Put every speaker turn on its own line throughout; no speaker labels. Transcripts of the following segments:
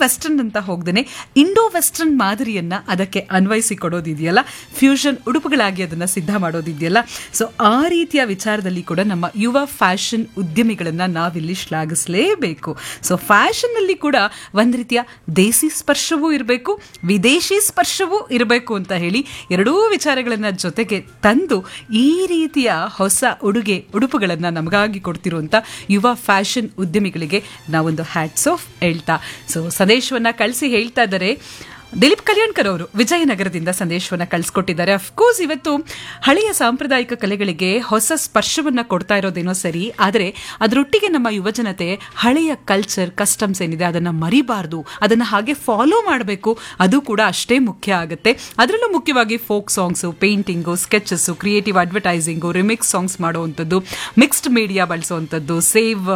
western ಅಂತ ಹೋಗ್ದೇನೆ Indo western ಮಾದರಿಯನ್ನ ಅದಕ್ಕೆ ಅನ್ವಯಿಸಿ ಕೊಡೋದಿದೆಯಲ್ಲ ಫ್ಯೂಷನ್ ಉಡುಪುಗಳಾಗಿ ಅದನ್ನ ಸಿದ್ಧ ಮಾಡೋದಿದೆಯಲ್ಲ ಸೊ ಆ ರೀತಿಯ ವಿಚಾರದಲ್ಲಿ ಕೂಡ ನಮ್ಮ ಯುವ ಫ್ಯಾಷನ್ ಉದ್ಯಮಿಗಳನ್ನ ನಾವಿಲ್ಲಿ ಶ್ಲಾಘಿಸಲೇಬೇಕು ಸೊ ಫ್ಯಾಷನ್ ಅಲ್ಲಿ ಕೂಡ ಒಂದ್ ರೀತಿಯ ದೇಸಿ ಸ್ಪರ್ಶವೂ ಇರಬೇಕು ವಿದೇಶಿ ಸ್ಪರ್ಶವೂ ಇರಬೇಕು ಅಂತ ಹೇಳಿ ಎರಡೂ ವಿಚಾರಗಳನ್ನ ಜೊತೆಗೆ ತಂದು ಈ ರೀತಿಯ ಹೊಸ ಉಡುಗೆ ಉಡುಪುಗಳನ್ನ ನಮಗಾಗಿ ಕೊಡ್ತಿರುವಂತ ಯುವ ಫ್ಯಾಷನ್ ಉದ್ಯಮಿಗಳಿಗೆ ನಾವೊಂದು ಹ್ಯಾಟ್ಸ್ ಆಫ್ ಹೇಳ್ತಾ ಸೊ ಸಂದೇಶವನ್ನ ಕಳಿಸಿ ಹೇಳ್ತಾ ಇದ್ದಾರೆ ದಿಲೀಪ್ ಕಲ್ಯಾಣ್ಕರ್ ಅವರು ವಿಜಯನಗರದಿಂದ ಸಂದೇಶವನ್ನ ಕಳಿಸ್ಕೊಟ್ಟಿದ್ದಾರೆ ಅಫ್ಕೋರ್ಸ್ ಇವತ್ತು ಹಳೆಯ ಸಾಂಪ್ರದಾಯಿಕ ಕಲೆಗಳಿಗೆ ಹೊಸ ಸ್ಪರ್ಶವನ್ನ ಕೊಡ್ತಾ ಇರೋದೇನೋ ಸರಿ ಆದರೆ ಅದರೊಟ್ಟಿಗೆ ನಮ್ಮ ಯುವಜನತೆ ಹಳೆಯ ಕಲ್ಚರ್ ಕಸ್ಟಮ್ಸ್ ಏನಿದೆ ಅದನ್ನ ಮರಿಬಾರ್ದು ಅದನ್ನ ಹಾಗೆ ಫಾಲೋ ಮಾಡಬೇಕು ಅದು ಕೂಡ ಅಷ್ಟೇ ಮುಖ್ಯ ಆಗುತ್ತೆ ಅದರಲ್ಲೂ ಮುಖ್ಯವಾಗಿ folk songs painting sketches creative advertising remix songs ಮಾಡುವಂಥದ್ದು ಮಿಕ್ಸ್ಡ್ ಮೀಡಿಯಾ ಬಳಸುವಂಥದ್ದು ಸೇವ್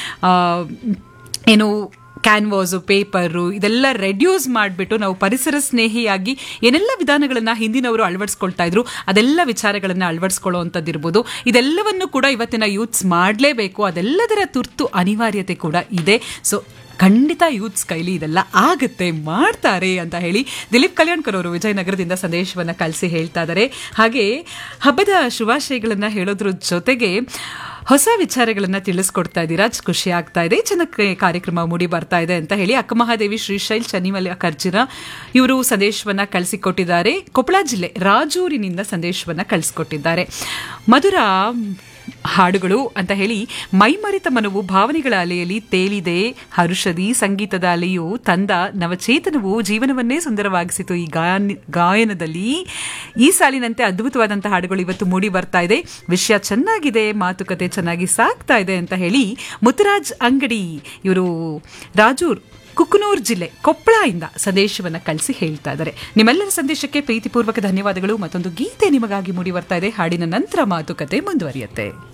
ಏನು ಕ್ಯಾನ್ವಾಸು ಪೇಪರು ಇದೆಲ್ಲ ರೆಡ್ಯೂಸ್ ಮಾಡಿಬಿಟ್ಟು ನಾವು ಪರಿಸರ ಸ್ನೇಹಿಯಾಗಿ ಏನೆಲ್ಲ ವಿಧಾನಗಳನ್ನು ಹಿಂದಿನವರು ಅಳವಡಿಸ್ಕೊಳ್ತಾ ಇದ್ರು ಅದೆಲ್ಲ ವಿಚಾರಗಳನ್ನು ಅಳವಡಿಸ್ಕೊಳ್ಳುವಂಥದ್ದಿರ್ಬೋದು ಇದೆಲ್ಲವನ್ನು ಕೂಡ ಇವತ್ತಿನ ಯೂತ್ಸ್ ಮಾಡಲೇಬೇಕು ಅದೆಲ್ಲದರ ತುರ್ತು ಅನಿವಾರ್ಯತೆ ಕೂಡ ಇದೆ ಸೊ ಖಂಡಿತ ಯೂತ್ಸ್ ಕೈಲಿ ಇದೆಲ್ಲ ಆಗುತ್ತೆ ಮಾಡ್ತಾರೆ ಅಂತ ಹೇಳಿ ದಿಲೀಪ್ ಕಲ್ಯಾಣ್ಕರ್ ಅವರು ವಿಜಯನಗರದಿಂದ ಸಂದೇಶವನ್ನು ಕಳಿಸಿ ಹೇಳ್ತಾ ಇದ್ದಾರೆ ಹಾಗೆ ಹಬ್ಬದ ಶುಭಾಶಯಗಳನ್ನ ಹೇಳೋದ್ರ ಜೊತೆಗೆ ಹೊಸ ವಿಚಾರಗಳನ್ನ ತಿಳಿಸ್ಕೊಡ್ತಾ ಇದ್ದೀರಾ ಖುಷಿ ಆಗ್ತಾ ಇದೆ ಚೆನ್ನಾಗಿ ಕಾರ್ಯಕ್ರಮ ಮೂಡಿ ಬರ್ತಾ ಇದೆ ಅಂತ ಹೇಳಿ ಅಕ್ಕಮಹಾದೇವಿ ಶ್ರೀಶೈಲ್ ಚನಿಮಲ ಕರ್ಜಿನ ಇವರು ಸಂದೇಶವನ್ನ ಕಳಿಸಿಕೊಟ್ಟಿದ್ದಾರೆ ಕೊಪ್ಪಳ ಜಿಲ್ಲೆ ರಾಜೂರಿನಿಂದ ಸಂದೇಶವನ್ನ ಕಳಿಸಿಕೊಟ್ಟಿದ್ದಾರೆ ಮಧುರ ಹಾಡುಗಳು ಅಂತ ಹೇಳಿ ಮೈಮರೆತ ಮನವು ಭಾವನೆಗಳ ಅಲೆಯಲ್ಲಿ ತೇಲಿದೆ ಹರುಷದಿ ಸಂಗೀತದ ಅಲೆಯು ತಂದ ನವಚೇತನವು ಜೀವನವನ್ನೇ ಸುಂದರವಾಗಿಸಿತು ಈ ಗಾಯನ ಗಾಯನದಲ್ಲಿ ಈ ಸಾಲಿನಂತೆ ಅದ್ಭುತವಾದಂತಹ ಹಾಡುಗಳು ಇವತ್ತು ಮೂಡಿ ಬರ್ತಾ ಇದೆ ವಿಷಯ ಚೆನ್ನಾಗಿದೆ ಮಾತುಕತೆ ಚೆನ್ನಾಗಿ ಸಾಗ್ತಾ ಇದೆ ಅಂತ ಹೇಳಿ ಮುತ್ತುರಾಜ್ ಅಂಗಡಿ ಇವರು ರಾಜೂರ್ ಕುಕ್ನೂರ್ ಜಿಲ್ಲೆ ಕೊಪ್ಪಳ ಇಂದ ಸಂದೇಶವನ್ನ ಕಳಿಸಿ ಹೇಳ್ತಾ ಇದ್ದಾರೆ ನಿಮ್ಮೆಲ್ಲರ ಸಂದೇಶಕ್ಕೆ ಪ್ರೀತಿಪೂರ್ವಕ ಧನ್ಯವಾದಗಳು ಮತ್ತೊಂದು ಗೀತೆ ನಿಮಗಾಗಿ ಮೂಡಿ ಬರ್ತಾ ಇದೆ ಹಾಡಿನ ನಂತರ ಮಾತುಕತೆ ಮುಂದುವರಿಯುತ್ತೆ